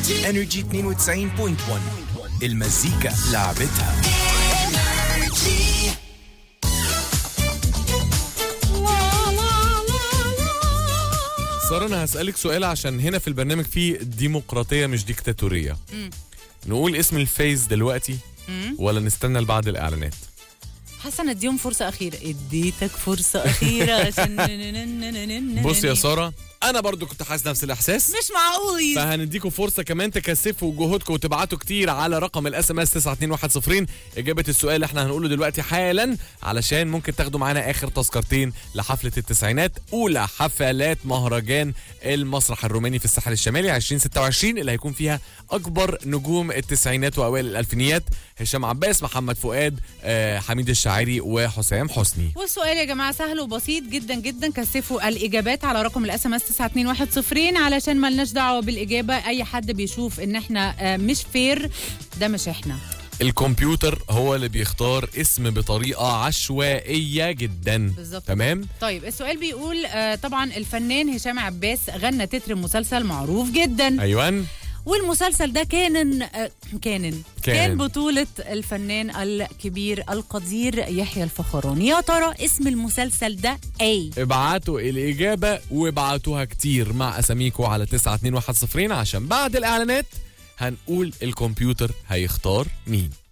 انرجي 92.1 المزيكا لعبتها سارة أنا هسألك سؤال عشان هنا في البرنامج فيه ديمقراطية مش ديكتاتورية نقول اسم الفيز دلوقتي ولا نستنى لبعد الإعلانات حاسه اديهم فرصه اخيره اديتك فرصه اخيره عشان بص يا سارة أنا برضو كنت حاسس نفس الإحساس مش معقول فهنديكم فرصة كمان تكثفوا جهودكم وتبعتوا كتير على رقم الاس ام اس 92110 إجابة السؤال اللي احنا هنقوله دلوقتي حالا علشان ممكن تاخدوا معانا آخر تذكرتين لحفلة التسعينات أولى حفلات مهرجان المسرح الروماني في الساحل الشمالي 2026 اللي هيكون فيها أكبر نجوم التسعينات وأوائل الألفينيات هشام عباس محمد فؤاد آه، حميد الشاعري وحسام حسني والسؤال يا جماعه سهل وبسيط جدا جدا كثفوا الاجابات على رقم الاس ام اس 92110 علشان ملناش دعوه بالاجابه اي حد بيشوف ان احنا آه، مش فير ده مش احنا الكمبيوتر هو اللي بيختار اسم بطريقة عشوائية جدا بالظبط. تمام طيب السؤال بيقول آه، طبعا الفنان هشام عباس غنى تتر مسلسل معروف جدا أيوان والمسلسل ده كان آه، كان كان. كان بطولة الفنان الكبير القدير يحيى الفخراني يا ترى اسم المسلسل ده ايه ابعتوا الإجابة وابعتوها كتير مع أساميكو على 92110 عشان بعد الإعلانات هنقول الكمبيوتر هيختار مين